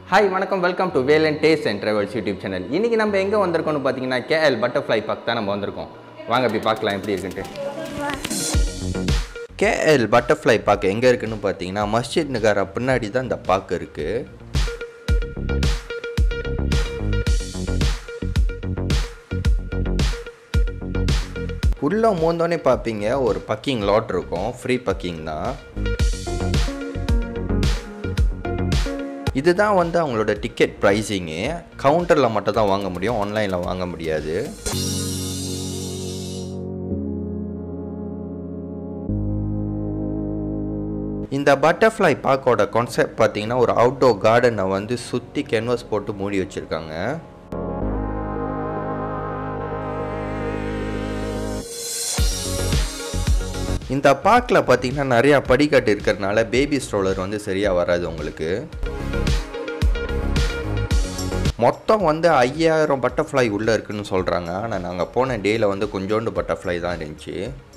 hi வணக்கம் welcome to Vel and taste and travels YouTube channel இன்றைக்கி நம்ம எங்கே வந்திருக்கோம்னு பார்த்தீங்கன்னா கேஎல் பட்டர்ஃப்ளை பார்க் தான் நம்ம வந்திருக்கோம் வாங்க போய் பார்க்கலாம் எப்படி இருக்குன்ட்டு கேஎல் பட்டர்ஃப்ளை பார்க் எங்கே இருக்குன்னு பார்த்தீங்கன்னா மஸ்ஜித் நகர் பின்னாடி தான் இந்த பார்க் இருக்குது உள்ளே மோந்தோடனே பார்ப்பீங்க ஒரு பக்கிங் லாட் இருக்கும் ஃப்ரீ பக்கிங் தான் இதுதான் வந்து அவங்களோட டிக்கெட் ப்ரைஸிங்கு கவுண்டரில் மட்டும் தான் வாங்க முடியும் ஆன்லைனில் வாங்க முடியாது இந்த பட்டர்ஃப்ளை பார்க்கோட கான்செப்ட் பார்த்தீங்கன்னா ஒரு அவுட்டோர் கார்டனை வந்து சுற்றி கேன்வாஸ் போட்டு மூடி வச்சுருக்காங்க இந்த பார்க்கில் பார்த்தீங்கன்னா நிறையா படிக்கட்டு இருக்கிறதுனால பேபி ஸ்ட்ரோலர் வந்து சரியாக வராது உங்களுக்கு மொத்தம் வந்து ஐயாயிரம் பட்டர்ஃப்ளை உள்ளே இருக்குன்னு சொல்கிறாங்க ஆனால் நாங்கள் போன டேயில் வந்து கொஞ்சோண்டு பட்டர்ஃப்ளை தான் இருந்துச்சு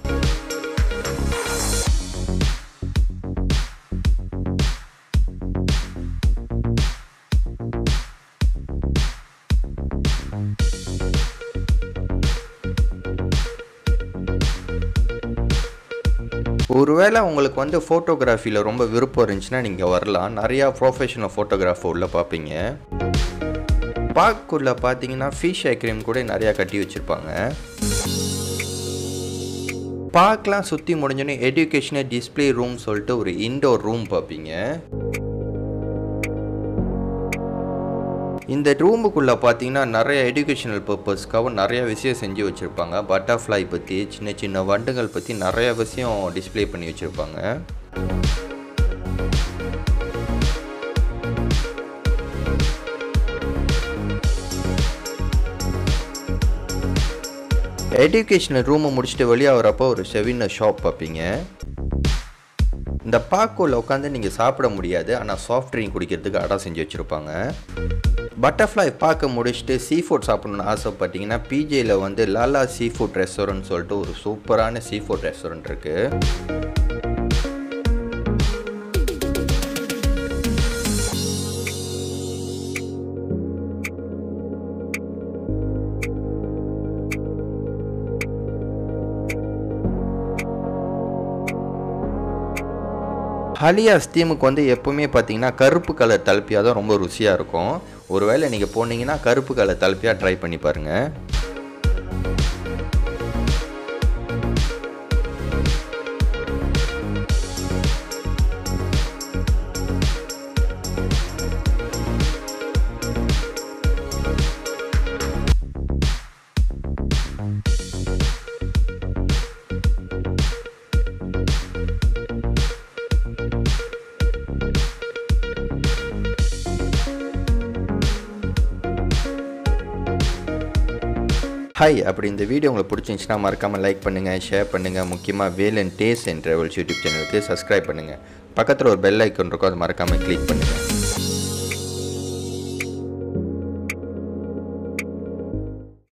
ஒருவேளை உங்களுக்கு வந்து ஃபோட்டோகிராஃபியில் ரொம்ப விருப்பம் இருந்துச்சுன்னா நீங்கள் வரலாம் நிறையா ப்ரொஃபஷனல் ஃபோட்டோகிராஃபர் உள்ள பார்ப்பீங்க பார்க்குள்ளே பார்த்தீங்கன்னா ஃபிஷ் ஐக்ரீம் கூட நிறையா கட்டி வச்சுருப்பாங்க பார்க்லாம் சுற்றி முடிஞ்சோன்னே எஜுகேஷனல் டிஸ்பிளே ரூம் சொல்லிட்டு ஒரு இன்டோர் ரூம் பார்ப்பீங்க இந்த ரூமுக்குள்ளே பார்த்தீங்கன்னா நிறைய எஜுகேஷனல் பர்பஸ்க்காக நிறைய விஷயம் செஞ்சு வச்சுருப்பாங்க பட்டர்ஃப்ளை பற்றி சின்ன சின்ன வண்டுகள் பற்றி நிறைய விஷயம் டிஸ்ப்ளே பண்ணி வச்சுருப்பாங்க எஜுகேஷனல் ரூமை முடிச்சுட்டு வெளியே வரப்போ ஒரு செவின ஷாப் பார்ப்பீங்க இந்த பாக்கோவில் உட்காந்து நீங்கள் சாப்பிட முடியாது ஆனால் சாஃப்ட் ட்ரிங்க் குடிக்கிறதுக்கு அடம் செஞ்சு வச்சுருப்பாங்க பட்டர்ஃப்ளை பார்க்க முடிச்சுட்டு சீ ஃபுட் சாப்பிடணும்னு ஆசைப்பட்டீங்கன்னா பிஜேயில் வந்து லாலா சீ ஃபுட் ரெஸ்டாரண்ட் சொல்லிட்டு ஒரு சூப்பரான சீ ஃபுட் ரெஸ்டாரண்ட் இருக்குது ஹலியாஸ் தீமுக்கு வந்து எப்போவுமே பார்த்தீங்கன்னா கருப்பு கலர் தலப்பியாக தான் ரொம்ப ருசியாக இருக்கும் ஒருவேளை நீங்கள் போனீங்கன்னா கருப்பு கலர் தலப்பியாக ட்ரை பண்ணி பாருங்கள் ஹாய் அப்படி இந்த வீடியோ உங்களுக்கு பிடிச்சிருந்துச்சுன்னா மறக்காமல் லைக் பண்ணுங்கள் ஷேர் பண்ணுங்கள் முக்கியமாக Vel and taste and travels YouTube சேனலுக்கு சப்ஸ்கிரைப் பண்ணுங்கள் பக்கத்தில் ஒரு பெல் ஐக்கன் இருக்கும் அதை மறக்காமல் கிளிக் பண்ணுங்கள்